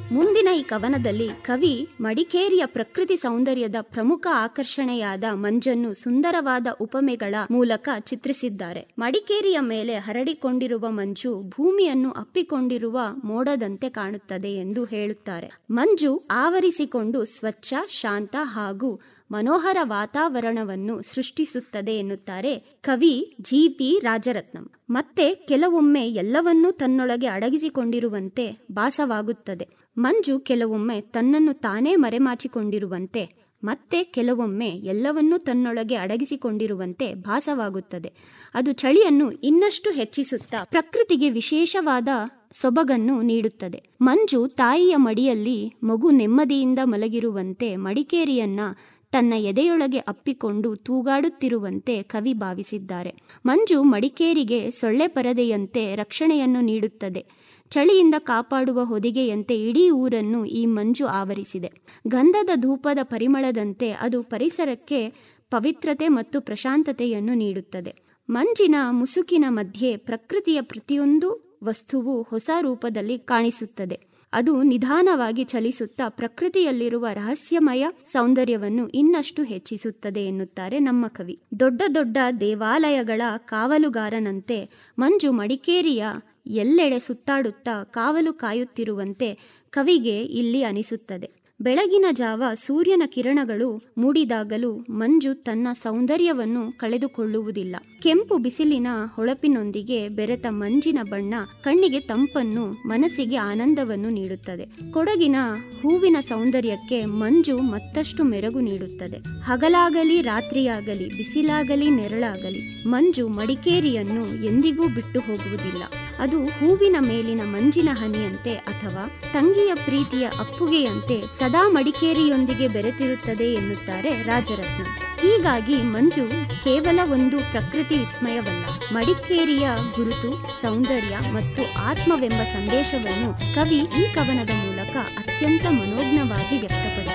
ಮುಂದಿನ ಈ ಕವನದಲ್ಲಿ ಕವಿ ಮಡಿಕೇರಿಯ ಪ್ರಕೃತಿ ಸೌಂದರ್ಯದ ಪ್ರಮುಖ ಆಕರ್ಷಣೆಯಾದ ಮಂಜನ್ನು ಸುಂದರವಾದ ಉಪಮೆಗಳ ಮೂಲಕ ಚಿತ್ರಿಸಿದ್ದಾರೆ ಮಡಿಕೇರಿಯ ಮೇಲೆ ಹರಡಿಕೊಂಡಿರುವ ಮಂಜು ಭೂಮಿಯನ್ನು ಅಪ್ಪಿಕೊಂಡಿರುವ ಮೋಡದಂತೆ ಕಾಣುತ್ತದೆ ಎಂದು ಹೇಳುತ್ತಾರೆ ಮಂಜು ಆವರಿಸಿಕೊಂಡು ಸ್ವಚ್ಛ ಶಾಂತ ಹಾಗೂ ಮನೋಹರ ವಾತಾವರಣವನ್ನು ಸೃಷ್ಟಿಸುತ್ತದೆ ಎನ್ನುತ್ತಾರೆ ಕವಿ ಜಿ ಪಿ ರಾಜರತ್ನಂ ಮತ್ತೆ ಕೆಲವೊಮ್ಮೆ ಎಲ್ಲವನ್ನೂ ತನ್ನೊಳಗೆ ಅಡಗಿಸಿಕೊಂಡಿರುವಂತೆ ಭಾಸವಾಗುತ್ತದೆ ಮಂಜು ಕೆಲವೊಮ್ಮೆ ತನ್ನನ್ನು ತಾನೇ ಮರೆಮಾಚಿಕೊಂಡಿರುವಂತೆ ಮತ್ತೆ ಕೆಲವೊಮ್ಮೆ ಎಲ್ಲವನ್ನೂ ತನ್ನೊಳಗೆ ಅಡಗಿಸಿಕೊಂಡಿರುವಂತೆ ಭಾಸವಾಗುತ್ತದೆ ಅದು ಚಳಿಯನ್ನು ಇನ್ನಷ್ಟು ಹೆಚ್ಚಿಸುತ್ತಾ ಪ್ರಕೃತಿಗೆ ವಿಶೇಷವಾದ ಸೊಬಗನ್ನು ನೀಡುತ್ತದೆ ಮಂಜು ತಾಯಿಯ ಮಡಿಯಲ್ಲಿ ಮಗು ನೆಮ್ಮದಿಯಿಂದ ಮಲಗಿರುವಂತೆ ಮಡಿಕೇರಿಯನ್ನ ತನ್ನ ಎದೆಯೊಳಗೆ ಅಪ್ಪಿಕೊಂಡು ತೂಗಾಡುತ್ತಿರುವಂತೆ ಕವಿ ಭಾವಿಸಿದ್ದಾರೆ ಮಂಜು ಮಡಿಕೇರಿಗೆ ಸೊಳ್ಳೆ ಪರದೆಯಂತೆ ರಕ್ಷಣೆಯನ್ನು ನೀಡುತ್ತದೆ ಚಳಿಯಿಂದ ಕಾಪಾಡುವ ಹೊದಿಗೆಯಂತೆ ಇಡೀ ಊರನ್ನು ಈ ಮಂಜು ಆವರಿಸಿದೆ ಗಂಧದ ಧೂಪದ ಪರಿಮಳದಂತೆ ಅದು ಪರಿಸರಕ್ಕೆ ಪವಿತ್ರತೆ ಮತ್ತು ಪ್ರಶಾಂತತೆಯನ್ನು ನೀಡುತ್ತದೆ ಮಂಜಿನ ಮುಸುಕಿನ ಮಧ್ಯೆ ಪ್ರಕೃತಿಯ ಪ್ರತಿಯೊಂದು ವಸ್ತುವು ಹೊಸ ರೂಪದಲ್ಲಿ ಕಾಣಿಸುತ್ತದೆ ಅದು ನಿಧಾನವಾಗಿ ಚಲಿಸುತ್ತಾ ಪ್ರಕೃತಿಯಲ್ಲಿರುವ ರಹಸ್ಯಮಯ ಸೌಂದರ್ಯವನ್ನು ಇನ್ನಷ್ಟು ಹೆಚ್ಚಿಸುತ್ತದೆ ಎನ್ನುತ್ತಾರೆ ನಮ್ಮ ಕವಿ ದೊಡ್ಡ ದೊಡ್ಡ ದೇವಾಲಯಗಳ ಕಾವಲುಗಾರನಂತೆ ಮಂಜು ಮಡಿಕೇರಿಯ ಎಲ್ಲೆಡೆ ಸುತ್ತಾಡುತ್ತಾ ಕಾವಲು ಕಾಯುತ್ತಿರುವಂತೆ ಕವಿಗೆ ಇಲ್ಲಿ ಅನಿಸುತ್ತದೆ ಬೆಳಗಿನ ಜಾವ ಸೂರ್ಯನ ಕಿರಣಗಳು ಮೂಡಿದಾಗಲೂ ಮಂಜು ತನ್ನ ಸೌಂದರ್ಯವನ್ನು ಕಳೆದುಕೊಳ್ಳುವುದಿಲ್ಲ ಕೆಂಪು ಬಿಸಿಲಿನ ಹೊಳಪಿನೊಂದಿಗೆ ಬೆರೆತ ಮಂಜಿನ ಬಣ್ಣ ಕಣ್ಣಿಗೆ ತಂಪನ್ನು ಮನಸ್ಸಿಗೆ ಆನಂದವನ್ನು ನೀಡುತ್ತದೆ ಕೊಡಗಿನ ಹೂವಿನ ಸೌಂದರ್ಯಕ್ಕೆ ಮಂಜು ಮತ್ತಷ್ಟು ಮೆರುಗು ನೀಡುತ್ತದೆ ಹಗಲಾಗಲಿ ರಾತ್ರಿಯಾಗಲಿ ಬಿಸಿಲಾಗಲಿ ನೆರಳಾಗಲಿ ಮಂಜು ಮಡಿಕೇರಿಯನ್ನು ಎಂದಿಗೂ ಬಿಟ್ಟು ಹೋಗುವುದಿಲ್ಲ ಅದು ಹೂವಿನ ಮೇಲಿನ ಮಂಜಿನ ಹನಿಯಂತೆ ಅಥವಾ ತಂಗಿಯ ಪ್ರೀತಿಯ ಅಪ್ಪುಗೆಯಂತೆ ಸದಾ ಮಡಿಕೇರಿಯೊಂದಿಗೆ ಬೆರೆತಿರುತ್ತದೆ ಎನ್ನುತ್ತಾರೆ ರಾಜರತ್ನ ಹೀಗಾಗಿ ಮಂಜು ಕೇವಲ ಒಂದು ಪ್ರಕೃತಿ ವಿಸ್ಮಯವಲ್ಲ ಮಡಿಕೇರಿಯ ಗುರುತು ಸೌಂದರ್ಯ ಮತ್ತು ಆತ್ಮವೆಂಬ ಸಂದೇಶವನ್ನು ಕವಿ ಈ ಕವನದ ಮೂಲಕ ಅತ್ಯಂತ ಮನೋಜ್ಞವಾಗಿ ವ್ಯಕ್ತಪಡಿಸಿದ್ದಾರೆ